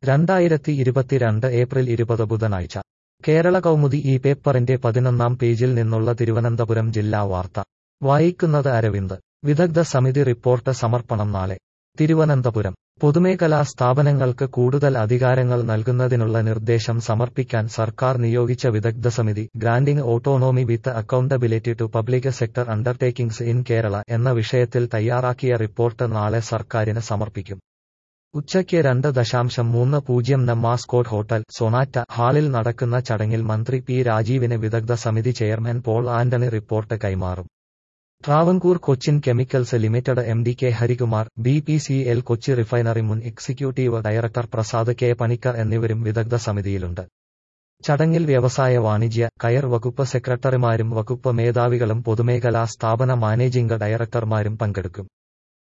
രണ്ടായിരത്തി ഇരുപത്തിരണ്ട് ഏപ്രിൽ ഇരുപത് ബുധനാഴ്ച കേരള കൗമുദി ഈ പേപ്പറിന്റെ പതിനൊന്നാം പേജിൽ നിന്നുള്ള തിരുവനന്തപുരം ജില്ലാ വാർത്ത വായിക്കുന്നത് അരവിന്ദ് വിദഗ്ധ സമിതി റിപ്പോർട്ട് സമർപ്പണം നാളെ തിരുവനന്തപുരം പൊതുമേഖലാ സ്ഥാപനങ്ങൾക്ക് കൂടുതൽ അധികാരങ്ങൾ നൽകുന്നതിനുള്ള നിർദ്ദേശം സമർപ്പിക്കാൻ സർക്കാർ നിയോഗിച്ച വിദഗ്ധ സമിതി granting autonomy with accountability to public sector undertakings in Kerala എന്ന വിഷയത്തിൽ തയ്യാറാക്കിയ റിപ്പോർട്ട് നാളെ സർക്കാരിന് സമർപ്പിക്കും ഉച്ചയ്ക്ക് രണ്ട് ദശാംശം മൂന്ന് പൂജ്യം ന മാസ്കോട്ട് ഹോട്ടൽ സൊണാറ്റ ഹാളിൽ നടക്കുന്ന ചടങ്ങിൽ മന്ത്രി പി രാജീവിന് വിദഗ്ധ സമിതി ചെയർമാൻ പോൾ ആന്റണി റിപ്പോർട്ട് കൈമാറും Travancore Cochin chemicals limited M D K Harikumar B P C L Kochi refinery മുൻ executive director Prasad K Panicker എന്നിവരും വിദഗ്ധ സമിതിയിലുണ്ട് ചടങ്ങിൽ വ്യവസായ വാണിജ്യ കയർ വകുപ്പ് സെക്രട്ടറിമാരും വകുപ്പ് മേധാവികളും പൊതുമേഖലാ സ്ഥാപന മാനേജിംഗ് ഡയറക്ടർമാരും പങ്കെടുക്കും